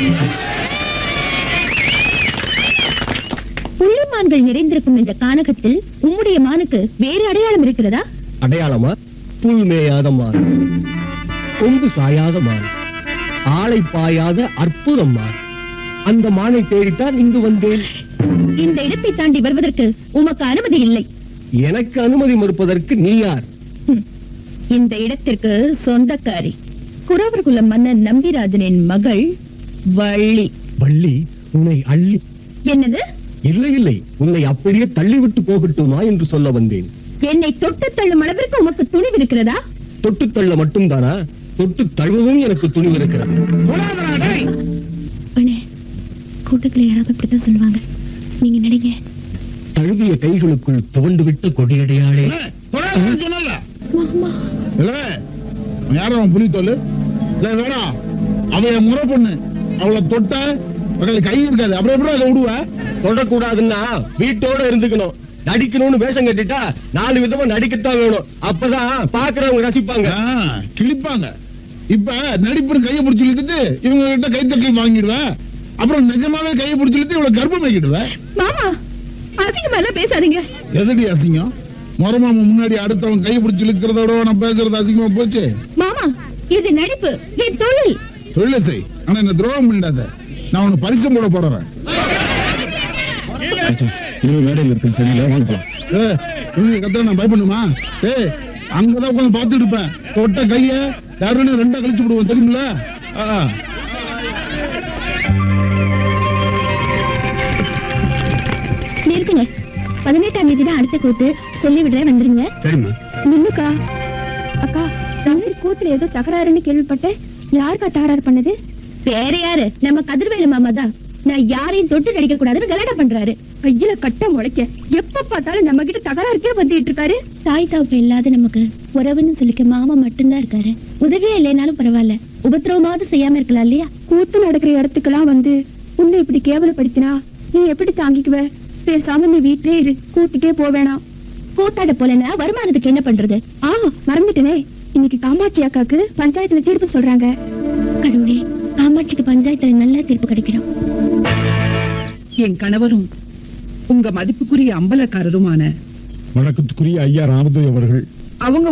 புள்ளிமான்கள் நிறைந்திருக்கும் இந்த கானகத்தில் உம்முடைய மானுக்கு வேறு அடையாளம் இருக்கிறதா அடையாளமா புல் மேயாத மான் கொம்பு சாயாத மான் ஆளை பாயாத அற்புதம் மான் அந்த மானை தேடித்தான் இங்கு வந்தேன் இந்த இடத்தை தாண்டி வருவதற்கு உமக்கு அனுமதி இல்லை எனக்கு அனுமதி மறுப்பதற்கு நீ யார் ஹம். இந்த இடத்திற்கு சொந்தக்காரி குறவர் குல மன்னன் நம்பிராஜனின் மகள் வள்ளி வள்ளி உன்னை அள்ளி என்னது இல்லை இல்லை உன்னை அப்படியே தள்ளிவிட்டு போகட்டுமா என்று சொல்ல வந்தேன் என்னை தொட்டு தள்ளும் அளவிற்கு உமக்கு துணிவு இருக்கிறதா தொட்டு தள்ள மட்டும்தானா தொட்டு தழுவவும் எனக்கு துணிவு இருக்கிறது அண்ணே கூட்டத்துல யாராவது இப்படித்தான் சொல்லுவாங்க நீங்க நினைங்க தழுவிய கைகளுக்குள் துவண்டு விட்ட கொடியடையாளே யாரும் அவன் புலி தோல் வேணாம் அவ என் முறை பொண்ணு அவளை தொட்ட அவளை கை இருக்காது அப்புறம் எப்படி அதை விடுவ தொடக்கூடாதுன்னா வீட்டோட இருந்துக்கணும் நடிக்கணும்னு வேஷம் கட்டிட்டா நாலு விதமா நடிக்கத்தான் வேணும் அப்பதான் பாக்குறவங்க ரசிப்பாங்க ஆ, கிழிப்பாங்க இப்ப நடிப்புன்னு கையை பிடிச்சி இழுத்துட்டு இவங்க கிட்ட கை தட்டி வாங்கிடுவேன் அப்புறம் நிஜமாவே கையை பிடிச்சி இழுத்து இவளை கர்ப்பம் வைக்கிடுவேன் மாமா அதிகமா எல்லாம் பேசாதீங்க எதடி அசிங்கம் முறமாம முன்னாடி அடுத்தவன் கையை பிடிச்சி இழுக்கிறதோட நான் பேசுறது அசிங்கமா போச்சு மாமா இது நடிப்பு என் தொழில் தொழிலை செய் ஆனா என்ன துரோகம் பண்ணிடாத நான் உன்னை பரிசம் போட போறேன் மேடையில் இருக்கு சரியில்லை வாங்கிக்கலாம் ஏய், இவங்க கத்துற நான் பயப்படணுமா ஏய் அங்கதான் உட்காந்து பார்த்துட்டு இருப்பேன் தொட்ட கைய யாருன்னு ரெண்டா கழிச்சு விடுவோம் தெரியுமில ஆ. நிறுத்துங்க பதினெட்டாம் தேதி தான் அடுத்த கூத்து சொல்லி விடுறேன் வந்துருங்க சரிம்மா நில்லுக்கா அக்கா ராத்திரி கூத்துல ஏதோ தகராறுன்னு கேள்விப்பட்டேன் யாருக்கா தகராறு பண்ணது வேற யாரு நம்ம கதிர்வேலு மாமா தான் நான் யாரையும் தொட்டு நடிக்க கூடாதுன்னு கலாட்டா பண்றாரு கையில கட்ட முளைக்க எப்ப பார்த்தாலும் நம்ம கிட்ட தகராறுக்கே வந்துட்டு இருக்காரு தாய் தாப்பு இல்லாத நமக்கு உறவுன்னு சொல்லிக்க மாமா மட்டும்தான் இருக்காரு உதவியே இல்லைனாலும் பரவாயில்ல உபத்திரவமாவது செய்யாம இருக்கலாம் இல்லையா கூத்து நடக்கிற இடத்துக்கெல்லாம் வந்து உன்னை இப்படி கேவலப்படுத்தினா நீ எப்படி தாங்கிக்குவ பேசாம நீ வீட்லயே இரு கூட்டுக்கே போவேணாம் கூத்தாட போலனா வருமானத்துக்கு என்ன பண்றது ஆ மறந்துட்டேனே இன்னைக்கு காமாட்சி அக்காக்கு பஞ்சாயத்துல தீர்ப்பு சொல்றாங்க கடவுளே காமாட்சிக்கு பஞ்சாயத்துல நல்ல தீர்ப்பு கிடைக்கணும் என் கணவரும் உங்க மதிப்புக்குரிய அம்பலக்காரருமான வணக்கத்துக்குரிய ஐயா ராமதேவ் அவர்கள் அவங்க